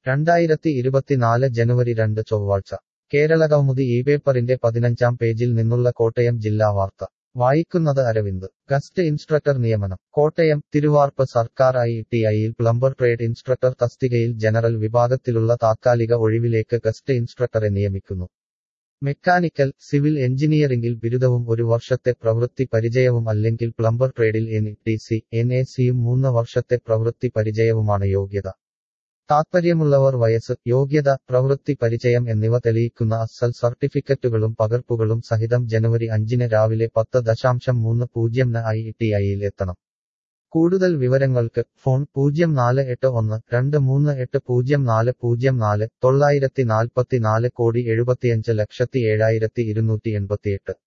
രണ്ടായിരത്തി ഇരുപത്തിനാല് ജനുവരി രണ്ട് ചൊവ്വാഴ്ച കേരളകൗമുദി ഈ പേപ്പറിന്റെ പതിനഞ്ചാം പേജിൽ നിന്നുള്ള കോട്ടയം ജില്ലാ വാർത്ത വായിക്കുന്നത് അരവിന്ദ് ഗസ്റ്റ് ഇൻസ്ട്രക്ടർ നിയമനം കോട്ടയം തിരുവാർപ്പ് സർക്കാർ ഐ ടി ഐയിൽ പ്ലംബർ ട്രേഡ് ഇൻസ്ട്രക്ടർ തസ്തികയിൽ ജനറൽ വിഭാഗത്തിലുള്ള താത്കാലിക ഒഴിവിലേക്ക് ഗസ്റ്റ് ഇൻസ്ട്രക്ടറെ നിയമിക്കുന്നു മെക്കാനിക്കൽ സിവിൽ എഞ്ചിനീയറിംഗിൽ ബിരുദവും ഒരു വർഷത്തെ പ്രവൃത്തി പരിചയവും അല്ലെങ്കിൽ പ്ലംബർ ട്രേഡിൽ N T C N A സിയും മൂന്ന് വർഷത്തെ പ്രവൃത്തി പരിചയവുമാണ് യോഗ്യത താത്പര്യമുള്ളവർ വയസ്സ് യോഗ്യത പ്രവൃത്തി പരിചയം എന്നിവ തെളിയിക്കുന്ന അസൽ സർട്ടിഫിക്കറ്റുകളും പകർപ്പുകളും സഹിതം ജനുവരി അഞ്ചിന് രാവിലെ പത്ത് ദശാംശം മൂന്ന് പൂജ്യംന് ഐ ടി ഐയിൽ എത്തണം കൂടുതൽ വിവരങ്ങൾക്ക് ഫോൺ പൂജ്യം നാല് എട്ട് ഒന്ന് രണ്ട് മൂന്ന് എട്ട് പൂജ്യം നാല് പൂജ്യം നാല് തൊള്ളായിരത്തി നാൽപ്പത്തിനാല് കോടി എഴുപത്തിയഞ്ച് ലക്ഷത്തി ഏഴായിരത്തി ഇരുന്നൂറ്റി എൺപത്തിയെട്ട്